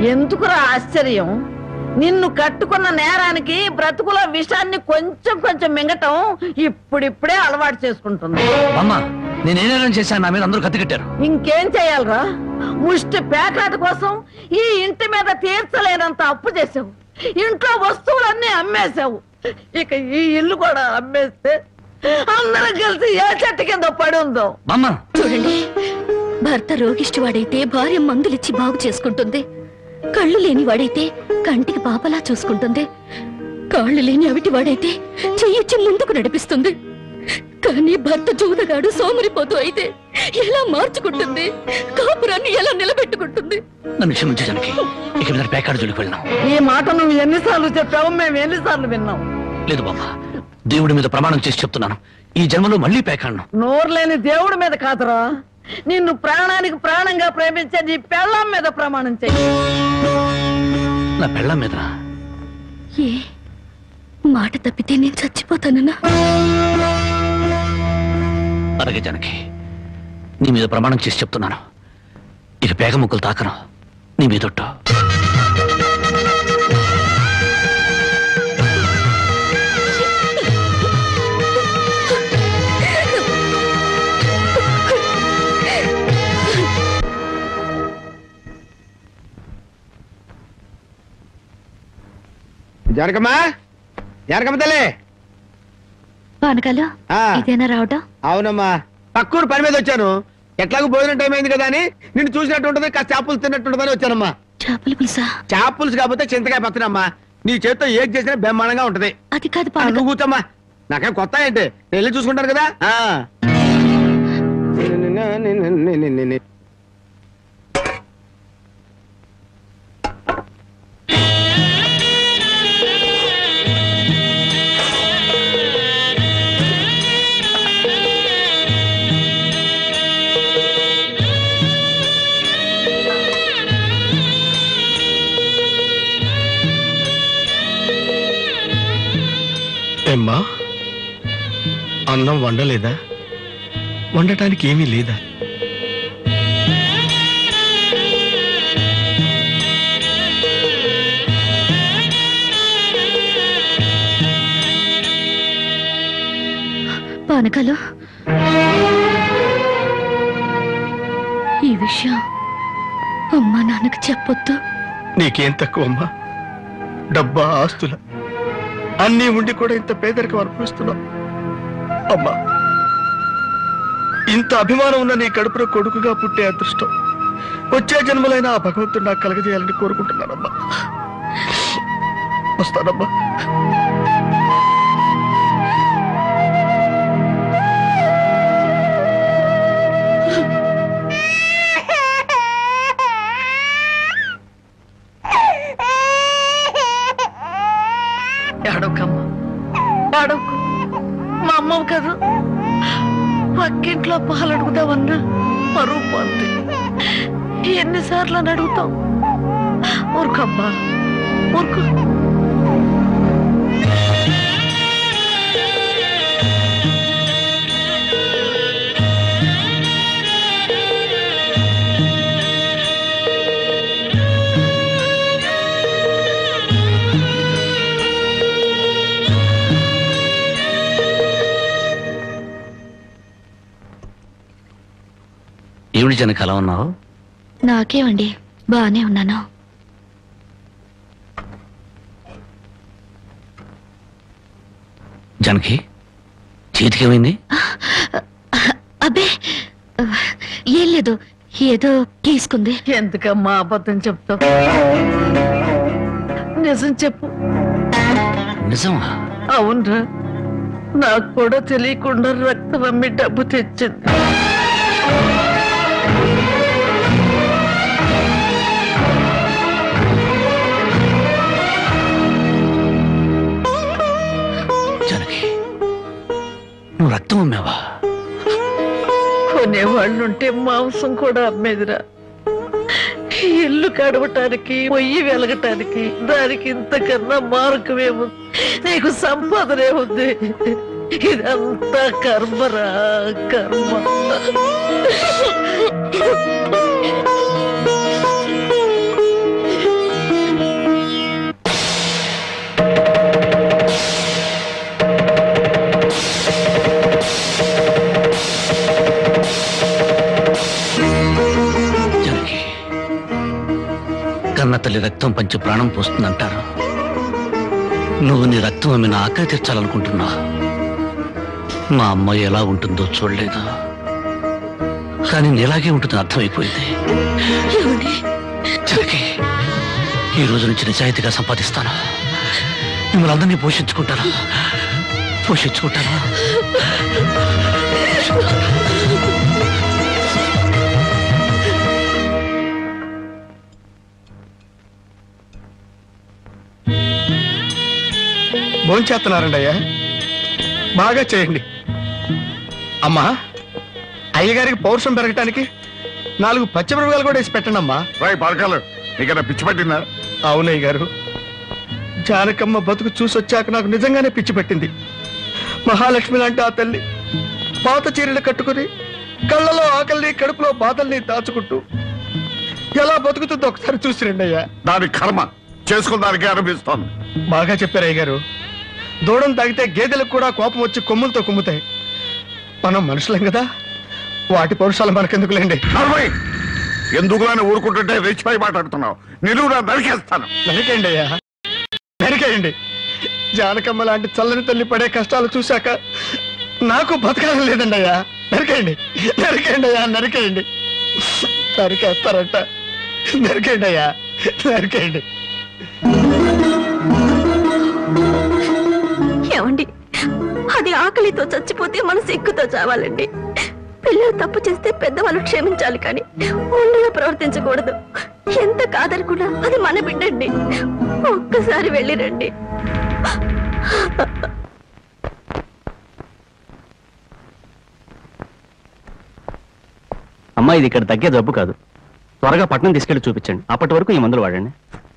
ఎందుకురా ఆశ్చర్యం నిన్ను కట్టుకున్న నేరానికి బ్రతుకుల విషాన్ని కొంచెం కొంచెం మింగటం ఇప్పుడిప్పుడే అలవాటు చేసుకుంటుంది అమ్మా నేనేం చేశాను నా మీద అందరూ కత్తి కట్టారు ఇంకేం చేయాలరా ముష్టి పేకాట కోసం ఈ ఇంటి మీద తీర్చలేనంత అప్పు చేసావు ఇంట్లో వస్తువులన్నీ అమ్మేశావు ఇక ఈ ఇల్లు కూడా అమ్మేస్తే అందరం కలిసి ఏ చెట్టు కింద పడి ఉందో అమ్మా చూడండి భర్త రోగిష్టి వాడైతే భార్య మందులిచ్చి బాగు చేసుకుంటుంది కళ్ళు లేని వాడైతే కంటికి పాపలా చూసుకుంటుంది కాళ్ళు లేని అవిటి వాడైతే చెయ్యిచ్చి ముందుకు నడిపిస్తుంది కానీ భర్త జూదగాడు సోమరిపోతూ అయితే ఎలా మార్చుకుంటుంది కాపురాన్ని ఎలా నిలబెట్టుకుంటుంది నన్ను క్షమించు జనకి ఇక మీద పేకాడు జోలికి వెళ్ళినాం ఈ మాట నువ్వు ఎన్నిసార్లు చెప్పావు మేము ఎన్నిసార్లు విన్నాం లేదు బామ్మ దేవుడి మీద ప్రమాణం చేసి చెప్తున్నాను ఈ జన్మలో మళ్ళీ పేకాడను నోరు లేని దేవుడి మీద కాదురా నిన్ను ప్రాణానికి ప్రాణంగా ప్రేమించే నీ పెళ్ళాం మీద ప్రమాణం చెయ్యి నా పెళ్ళం మీద ఏ మాట తప్పితే నేను చచ్చిపోతానన్నా అలాగే జనకి నీ మీద ప్రమాణం చేసి చెప్తున్నాను ఇక పేగ ముక్కలు తాకను నీ మీదొట్టు జనకమ్మా జనకమ్మ తల్లి పానకాలు ఆ. ఇదేనా రావటం అవునమ్మా పక్కూరు పని మీద వచ్చాను ఎట్లాగో భోజనం టైం అయింది కదా అని నిన్ను చూసినట్టు ఉంటుంది కాస్త చేపలు తిన్నట్టు ఉంటుందని వచ్చానమ్మా చేపల పులుసా చేపలుసు కాకపోతే చింతకాయ పచ్చనమ్మా నీ చేత్తో ఏం చేసినా బ్రహ్మాండంగా ఉంటది అది కాదు ఆ, పానక నువ్వు కూర్చోమ్మా నాకేం కొత్త ఏంటి నేను వెళ్ళి చూసుకుంటాను కదా ఆ. ఏమ్మా అన్నం వండలేదా వండటానికి ఏమీ లేదా పానకాలు ఈ విషయం అమ్మా నాన్నకు చెప్పొద్దు నీకేం తక్కువ అమ్మా డబ్బా ఆస్తుల అన్నీ ఉండి కూడా ఇంత పేదరికం అనుభవిస్తున్నావు అమ్మా ఇంత అభిమానం ఉన్న నీ కడుపులో కొడుకుగా పుట్టే అదృష్టం వచ్చే జన్మలైన ఆ భగవంతుడు నాకు కలగజేయాలని కోరుకుంటున్నానమ్మా వస్తానమ్మా ఏడవకమ్మా ఏడవకు మా అమ్మవు కదా పక్కింట్లో పాలు అడుగుదామన్నా పరువు పోతుంది ఎన్నిసార్లు అని అడుగుతాం ఊరుకమ్మా ఊరుకో ఏమిటి జనకి అలా ఉన్నావు నాకేమండి బానే ఉన్నాను జనకి చేతికి ఏమైంది అబ్బే ఏం లేదు ఏదో గీసుకుంది ఎందుకమ్మా అబద్ధం చెప్తావు నిజం చెప్పు నిజమా అవునరా నాకు కూడా తెలియకుండా రక్తం అమ్మి డబ్బు తెచ్చింది జనకి నువ్వు రక్తం అమ్మావా కొనేవాళ్ళుంటే మాంసం కూడా అమ్మేదిరా ఈ ఇల్లు కడవటానికి పొయ్యి వెలగటానికి దానికి ఇంతకన్నా మార్గమే ఉంది నీకు సంపాదనే ఉంది ఇదంతా కర్మరా కర్మ కన్న తల్లి రక్తం పంచి ప్రాణం పోస్తుందంటారు నువ్వు నీ రక్తం అమ్మిన ఆకలి తీర్చాలనుకుంటున్నావు మా అమ్మ ఎలా ఉంటుందో చూడలేదు కానీ నీలాగే ఉంటుంది అర్థమైపోయింది ఏమండి జనకి ఈ రోజు నుంచి నిజాయితీగా సంపాదిస్తాను మిమ్మల్ని అందరినీ పోషించుకుంటాను పోషించుకుంటాను భోంచేస్తున్నారండి అయ్యా బాగా చేయండి అమ్మా అయ్యగారికి పౌరుషం పెరగటానికి నాలుగు పచ్చిమిరపకాయలు కూడా వేసి పెట్టండి అమ్మా రాయ్ పరకాలు నీకన్నా పిచ్చి పట్టిందా అవునయ్య గారు జానకమ్మ బతుకు చూసొచ్చాక నాకు నిజంగానే పిచ్చి పట్టింది మహాలక్ష్మి లాంటి ఆ తల్లి పాత చీరలు కట్టుకుని కళ్ళలో ఆకలిని కడుపులో బాధల్ని దాచుకుంటూ ఎలా బతుకుతుందో ఒకసారి చూసి రండి అయ్యా దాని కర్మ చేసుకున్న దానికి అనిపిస్తోంది బాగా చెప్పారు అయ్య గారు దూడం తాగితే గేదెలకు కూడా కోపం వచ్చి కొమ్ములతో కుమ్ముతాయి మనం మనుషులం కదా వాటి పౌరుషాలు మనకెందుకులేండి నలభై ఎందుకులని ఊరుకుంటుంటే రెచ్చిపోయి మాట్లాడుతున్నావు నిలువురా నరికేస్తాను నరికేయండి అయ్యా నరికేయండి జానకమ్మ లాంటి చల్లని తల్లి పడే కష్టాలు చూశాక నాకు బతకాలం లేదండి అయ్యా నరికేయండి నరికేయండి అయ్యా నరికేయండి నరికేస్తారంట నరికేయండి అయ్యా నరికేయండి ఏమండి అది ఆకలితో చచ్చిపోతే మన సిగ్గుతో చావాలండి పిల్లలు తప్పు చేస్తే పెద్దవాళ్ళు క్షమించాలి కానీ ముందుగా ప్రవర్తించకూడదు ఎంత కాదనుకున్నా అది మన బిడ్డండి ఒక్కసారి వెళ్ళి రండి అమ్మా ఇది ఇక్కడ తగ్గే జబ్బు కాదు త్వరగా పట్నం తీసుకెళ్లి చూపించండి అప్పటి వరకు ఈ మందులు వాడండి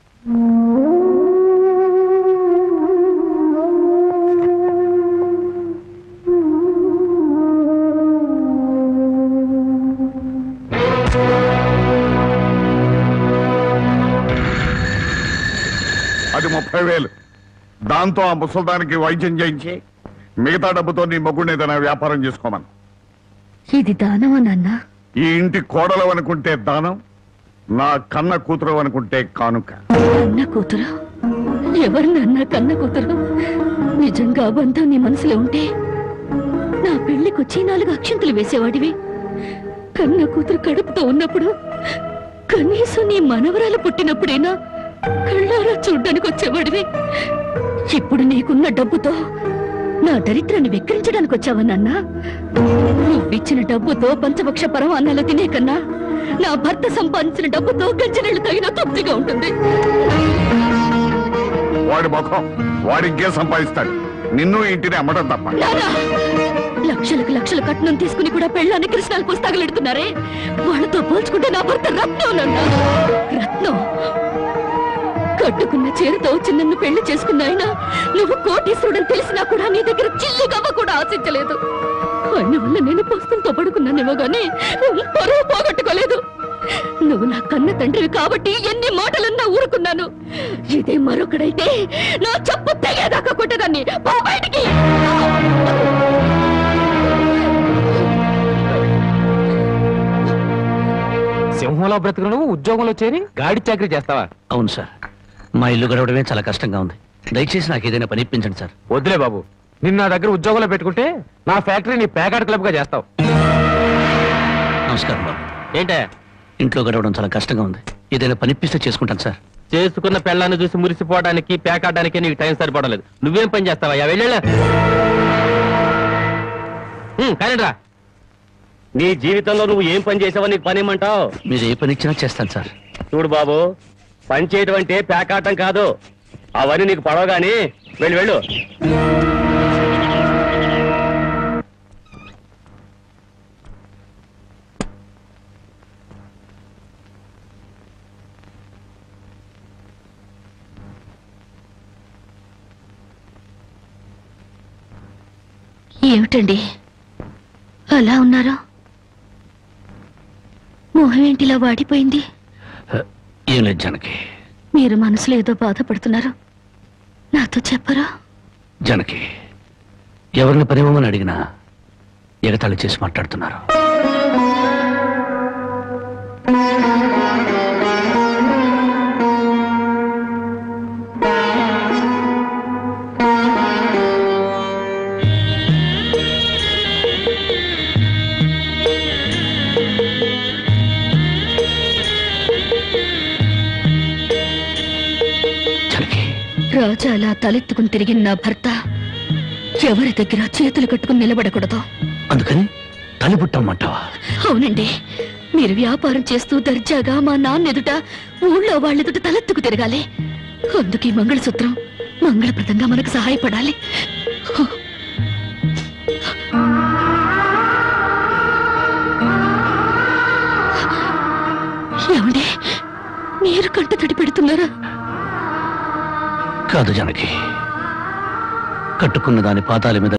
అది ముప్పై వేలు దాంతో ఆ ముసల్దానికి వైద్యం చేయించి మిగతా డబ్బుతో నీ మొగ్గుని ఏదైనా వ్యాపారం చేసుకోమను ఇది దానమా నాన్న ఈ ఇంటి కోడలు అనుకుంటే దానం నా కన్న కూతురు అనుకుంటే కానుక కన్న కూతురు ఎవరు నాన్న కన్న కూతురు నిజంగా ఆ బంధం నీ మనసులో ఉంటే నా పెళ్లికొచ్చి నాలుగు అక్షంతలు వేసేవాడివి కన్న కూతురు కడుపుతో ఉన్నప్పుడు కనీసం నీ మనవరాలు పుట్టినప్పుడైనా కళ్ళారా చూడ్డానికి వచ్చేవాడివి ఇప్పుడు నీకున్న డబ్బుతో నా దరిద్రాన్ని వెక్కిరించడానికి వచ్చావా నాన్న నువ్విచ్చిన డబ్బుతో పంచపక్ష పరమాన్నాలు తినే కన్నా నా భర్త సంపాదించిన డబ్బుతో గంజనీళ్ళు తగిన తృప్తిగా ఉంటుంది వాడి ముఖం వాడి ఇంకే సంపాదిస్తాడు నిన్ను ఈ ఇంటిని అమ్మడం తప్ప నానా! లక్షలకు లక్షలు కట్నం తీసుకుని కూడా పెళ్ళాన్ని కృష్ణాలు పుస్తకాలు వాళ్ళతో పోల్చుకుంటే నా భర్త రత్నం నాన్న రత్నం కట్టుకున్న చీరతో వచ్చి నన్ను పెళ్లి చేసుకున్న ఆయన నువ్వు కోటీశ్వరుడని తెలిసినా కూడా నీ దగ్గర చిల్లి గవ్వ కూడా ఆశించలేదు ఆయన వల్ల నేను పుస్తకంతో పడుకున్నానేమో గానీ పరువు పోగొట్టుకోలేదు నువ్వు నా కన్న తండ్రివి కాబట్టి ఎన్ని మాటలన్నా ఊరుకున్నాను ఇదే మరొకడైతే నా చెప్పు తెగేదాకా కొట్టేదాన్ని పో బయటికి సింహంలో బ్రతుకును ఉద్యోగంలో చేరి గాడి చాకరీ చేస్తావా అవును సార్ మా ఇల్లు గడవడమే చాలా కష్టంగా ఉంది దయచేసి నాకు ఏదైనా పని ఇప్పించండి సార్ వద్దులే బాబు నిన్న నా దగ్గర ఉద్యోగంలో పెట్టుకుంటే నా ఫ్యాక్టరీని ప్యాకాడ్ క్లబ్ గా చేస్తావు నమస్కారం బాబు ఏంటే ఇంట్లో గడవడం చాలా కష్టంగా ఉంది ఏదైనా పని ఇప్పిస్తే చేసుకుంటాను సార్ చేసుకున్న పెళ్ళాన్ని చూసి మురిసిపోవడానికి ప్యాకాడడానికి నీకు టైం సరిపోవడం లేదు నువ్వేం పని చేస్తావా వెళ్ళా కానీ రా నీ జీవితంలో నువ్వు ఏం పని చేసావో నీకు పని ఏమంటావు మీరు ఏ పని ఇచ్చినా చేస్తాను సార్ చూడు బాబు పని చేయటం అంటే ప్యాకాటం కాదు అవన్నీ నీకు పడవగాని వెళ్ళు వెళ్ళు ఏమిటండి అలా ఉన్నారా మొహం ఏంటిలా వాడిపోయింది హ, ఏం లేదు జనకి మీరు మనసులో ఏదో బాధపడుతున్నారు నాతో చెప్పరా జనకి ఎవరిని పనివ్వమని అడిగినా ఎగతాళి చేసి మాట్లాడుతున్నారు రాజాలా తలెత్తుకుని తిరిగిన నా భర్త ఎవరి దగ్గర చేతులు కట్టుకుని నిలబడకూడదు అందుకని తలిపుట్టమ్మంటావా అవునండి మీరు వ్యాపారం చేస్తూ దర్జాగా మా నాన్న ఎదుట ఊళ్ళో వాళ్ళెదుట తలెత్తుకు తిరగాలి అందుకే మంగళసూత్రం మంగళప్రదంగా మనకు సహాయపడాలి ఏమండి మీరు కంట తడి పెడుతున్నారా కాదు జనకి కట్టుకున్న దాని పాదాల మీద